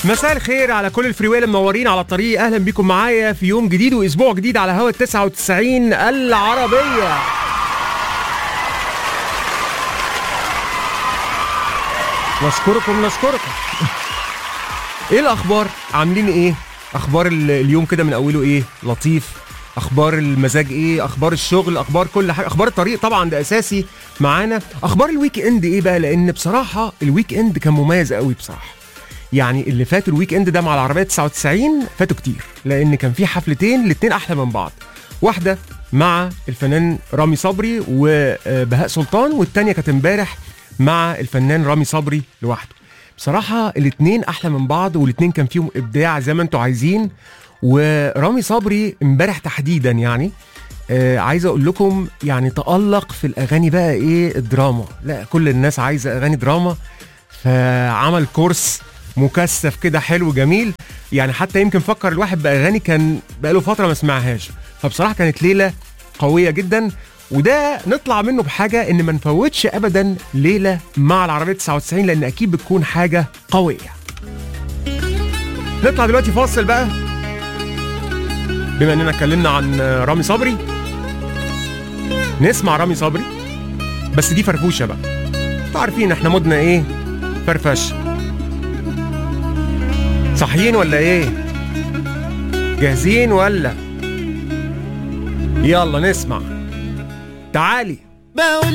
مساء الخير على كل الفريويل المنورين على الطريق اهلا بيكم معايا في يوم جديد واسبوع جديد على هوا 99 العربيه نشكركم نشكركم ايه الاخبار عاملين ايه اخبار ال- اليوم كده من اوله ايه لطيف اخبار المزاج ايه اخبار الشغل اخبار كل حاجه اخبار الطريق طبعا ده اساسي معانا اخبار الويك اند ايه بقى لان بصراحه الويك اند كان مميز قوي بصراحه يعني اللي فات الويك اند ده مع العربيه 99 فاتوا كتير لان كان في حفلتين الاتنين احلى من بعض واحده مع الفنان رامي صبري وبهاء سلطان والتانيه كانت امبارح مع الفنان رامي صبري لوحده بصراحه الاتنين احلى من بعض والاتنين كان فيهم ابداع زي ما انتوا عايزين ورامي صبري امبارح تحديدا يعني آه عايز اقول لكم يعني تألق في الاغاني بقى ايه الدراما لا كل الناس عايزه اغاني دراما فعمل كورس مكثف كده حلو جميل يعني حتى يمكن فكر الواحد باغاني كان بقاله فتره ما سمعهاش فبصراحه كانت ليله قويه جدا وده نطلع منه بحاجه ان ما نفوتش ابدا ليله مع العربيه 99 لان اكيد بتكون حاجه قويه نطلع دلوقتي فاصل بقى بما اننا اتكلمنا عن رامي صبري نسمع رامي صبري بس دي فرفوشه بقى انتوا عارفين احنا مودنا ايه فرفشه صحيين ولا ايه جاهزين ولا يلا نسمع تعالي بقول